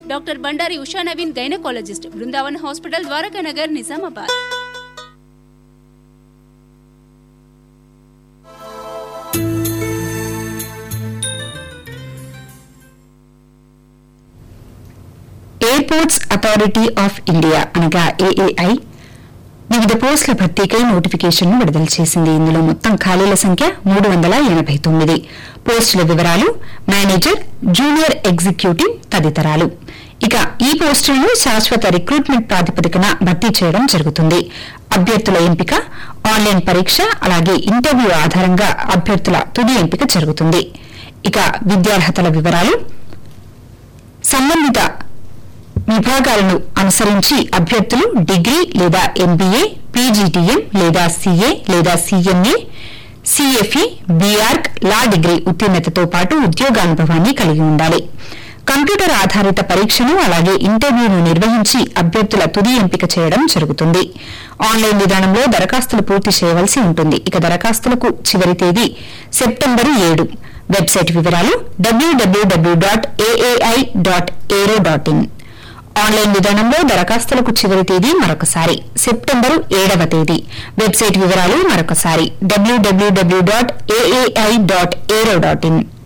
doctor Bandari Usha Naveen gynaecologist Brindavan hospital Dwarakanagar Nizamabad airports authority of India అనగా AAI వివిధ పోస్టుల భర్తీకై నోటిఫికేషన్ను విడుదల చేసింది ఇందులో మొత్తం ఖాళీల సంఖ్య మూడు వందల ఎనభై తొమ్మిది పోస్టుల వివరాలు మేనేజర్ జూనియర్ ఎగ్జిక్యూటివ్ తదితరాలు ఇక ఈ పోస్టులను శాశ్వత రిక్రూట్మెంట్ ప్రాతిపదికన భర్తీ చేయడం జరుగుతుంది అభ్యర్థుల ఎంపిక ఆన్లైన్ పరీక్ష అలాగే ఇంటర్వ్యూ ఆధారంగా అభ్యర్థుల తుది ఎంపిక జరుగుతుంది ఇక విద్యార్హతల వివరాలు సంబంధిత విభాగాలను అనుసరించి అభ్యర్థులు డిగ్రీ లేదా ఎంబీఏ పీజీటీఎం లేదా సీఏ లేదా సీఎంఏ సీఎఫ్ఈ బీఆర్క్ లా డిగ్రీ ఉత్తీర్ణతతో పాటు ఉద్యోగానుభవాన్ని కలిగి ఉండాలి కంప్యూటర్ ఆధారిత పరీక్షను అలాగే ఇంటర్వ్యూను నిర్వహించి అభ్యర్థుల తుది ఎంపిక చేయడం జరుగుతుంది ఆన్లైన్ విధానంలో దరఖాస్తులు పూర్తి చేయవలసి ఉంటుంది ఇక దరఖాస్తులకు చివరి తేదీ సెప్టెంబరు ఏడు వెబ్సైట్ వివరాలు W W W dot AAI dot aero dot in online విధానంలో దరఖాస్తులకు చివరి తేదీ మరొకసారి సెప్టెంబరు ఏడవ తేదీ వెబ్సైట్ వివరాలు మరొకసారి W W W dot AAI dot aero dot in